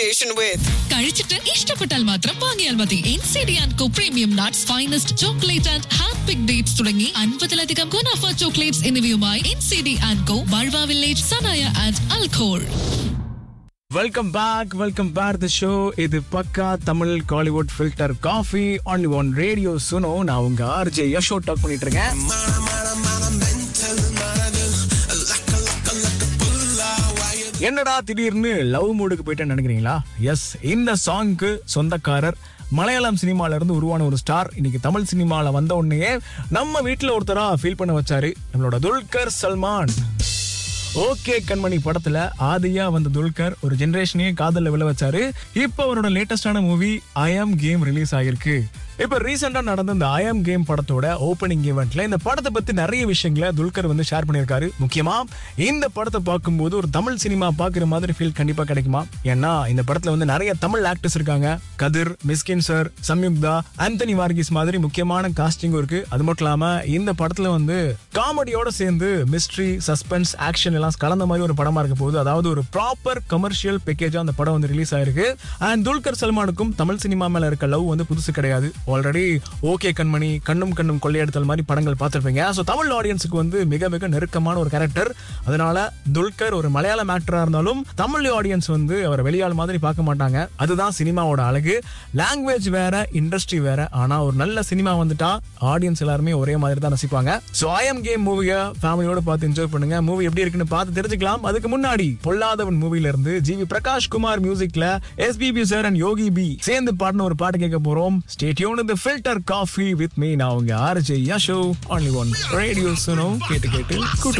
Station with. കഴിച്ചിട്ട് ഇഷ്ടപ്പെട്ടാൽ മാത്രം വാങ്ങിയാൽ മതി N C D and co premium nuts finest chocolate and hand pick dates തുടങ്ങി അൻപതിലധികം ഗുണാഫ ചോക്ലേറ്റ്സ് എന്നിവയുമായി N C D and co ബൾവ വില്ലേജ് സനായ ആൻഡ് അൽഖോൾ welcome back welcome back the show இது பக்கா Tamil Kollywood filter coffee only one radio Suno நான் உங்க ஆர்ஜே யஷோ டாக் பண்ணிட்டு இருக்கேன் என்னடா திடீர்னு லவ் மூடுக்கு போயிட்டேன்னு நினைக்கிறீங்களா எஸ் இந்த சாங்க்கு சொந்தக்காரர் மலையாளம் சினிமால இருந்து உருவான ஒரு ஸ்டார் இன்னைக்கு தமிழ் சினிமால வந்த உடனே நம்ம வீட்டுல ஒருத்தரா ஃபீல் பண்ண வச்சாரு நம்மளோட துல்கர் சல்மான் ஓகே கண்மணி படத்துல ஆதியா வந்த துல்கர் ஒரு ஜெனரேஷனையே காதல்ல விழ வச்சாரு இப்போ அவரோட லேட்டஸ்டான மூவி ஐ ஆம் கேம் ரிலீஸ் ஆகிருக்கு இப்ப ரீசெண்டா நடந்த இந்த ஐ ஆம் கேம் படத்தோட ஓப்பனிங் ஈவெண்ட்ல இந்த படத்தை பத்தி நிறைய விஷயங்களை துல்கர் வந்து ஷேர் பண்ணியிருக்காரு முக்கியமா இந்த படத்தை பார்க்கும்போது ஒரு தமிழ் சினிமா பாக்குற மாதிரி ஃபீல் கண்டிப்பா கிடைக்குமா ஏன்னா இந்த படத்துல வந்து நிறைய தமிழ் ஆக்டர்ஸ் இருக்காங்க கதிர் மிஸ்கின் சார் சம்யுக்தா ஆந்தனி வார்கிஸ் மாதிரி முக்கியமான காஸ்டிங்கும் இருக்கு அது மட்டும் இல்லாம இந்த படத்துல வந்து காமெடியோட சேர்ந்து மிஸ்ட்ரி சஸ்பென்ஸ் ஆக்ஷன் எல்லாம் கலந்த மாதிரி ஒரு படமா இருக்க போகுது அதாவது ஒரு ப்ராப்பர் கமர்ஷியல் பேக்கேஜா அந்த படம் வந்து ரிலீஸ் ஆயிருக்கு அண்ட் துல்கர் சல்மானுக்கும் தமிழ் சினிமா மேல இருக்க லவ் வந்து புதுசு கிடையாது ஆல்ரெடி ஓகே கண்மணி கண்ணும் கண்ணும் கொள்ளையெடுத்தல் மாதிரி படங்கள் பார்த்திருப்பீங்க ஸோ தமிழ் ஆடியன்ஸுக்கு வந்து மிக மிக நெருக்கமான ஒரு கேரக்டர் அதனால துல்கர் ஒரு மலையாளம் ஆக்டரா இருந்தாலும் தமிழ் ஆடியன்ஸ் வந்து அவர் வெளியாள் மாதிரி பார்க்க மாட்டாங்க அதுதான் சினிமாவோட அழகு லாங்குவேஜ் வேற இண்டஸ்ட்ரி வேற ஆனா ஒரு நல்ல சினிமா வந்துட்டா ஆடியன்ஸ் எல்லாருமே ஒரே மாதிரி தான் ரசிப்பாங்க ஸோ ஐ எம் கேம் மூவியை ஃபேமிலியோட பார்த்து என்ஜாய் பண்ணுங்க மூவி எப்படி இருக்குன்னு பார்த்து தெரிஞ்சுக்கலாம் அதுக்கு முன்னாடி பொல்லாதவன் மூவில இருந்து ஜிவி பிரகாஷ் குமார் மியூசிக்ல SPB sir and Yogi B சேர்ந்து பாடின ஒரு பாட்டு கேட்க போறோம் ஸ்டேட்யூன் இந்த ஃபில்டர் காஃபி வித் மீ நான் உங்க RJ Yasho only one radio Suno கேட்டு கேட்டு கூட்டு